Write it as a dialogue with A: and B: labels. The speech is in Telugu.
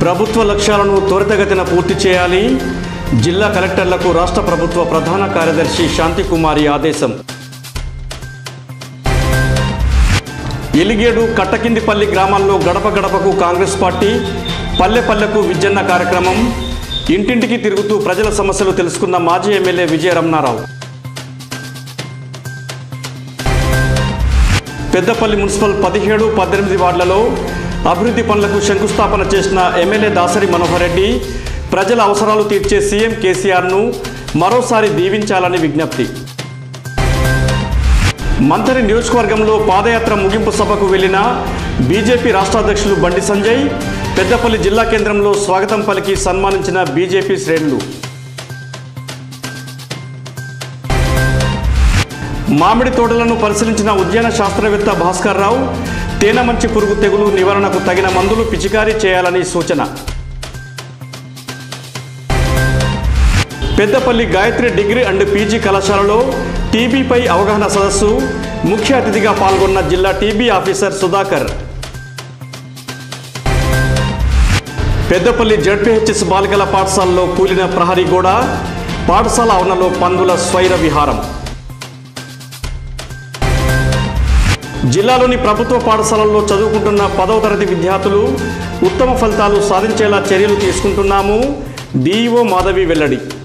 A: ప్రభుత్వ లక్ష్యాలను త్వరితగతిన పూర్తి చేయాలి జిల్లా కలెక్టర్లకు రాష్ట్ర ప్రభుత్వ ప్రధాన కార్యదర్శి శాంతికుమారి ఆదేశం ఎలిగేడు కట్టకిందిపల్లి గ్రామాల్లో గడప గడపకు కాంగ్రెస్ పార్టీ పల్లె పల్లెకు విజ్జన్న కార్యక్రమం ఇంటింటికి తిరుగుతూ ప్రజల సమస్యలు తెలుసుకున్న మాజీ ఎమ్మెల్యే విజయ రమణారావు పెద్దపల్లి మున్సిపల్ పదిహేడు పద్దెనిమిది వార్డులలో అభివృద్ధి పనులకు శంకుస్థాపన చేసిన ఎమ్మెల్యే దాసరి మనోహర్ రెడ్డి ప్రజల అవసరాలు తీర్చే సీఎం కేసీఆర్ను మరోసారి దీవించాలని విజ్ఞప్తి మంథరి నియోజకవర్గంలో పాదయాత్ర ముగింపు సభకు వెళ్లిన బీజేపీ రాష్ట్ర అధ్యక్షులు బండి సంజయ్ పెద్దపల్లి జిల్లా కేంద్రంలో స్వాగతం పలికి సన్మానించిన బీజేపీ శ్రేణులు మామిడి తోటలను పరిశీలించిన ఉద్యాన శాస్త్రవేత్త భాస్కర్ రావు తేనె మంచి పురుగు తెగులు నివారణకు తగిన మందులు పిచికారీ చేయాలని సూచన Peddapalli Gayatri degree and PG కళాశాలలో టీబీపై అవగాహన సదస్సు ముఖ్య అతిథిగా పాల్గొన్న జిల్లా TB officer Sudhakar Peddapalli ZPHS బాలికల పాఠశాలలో కూలిన ప్రహరీ గోడ పాఠశాల ఆవరణలో పందుల స్వైర విహారం జిల్లాలోని ప్రభుత్వ పాఠశాలల్లో చదువుకుంటున్న పదవ తరగతి విద్యార్థులు ఉత్తమ ఫలితాలు సాధించేలా చర్యలు తీసుకుంటున్నాము డిఈఓ మాధవి వెల్లడి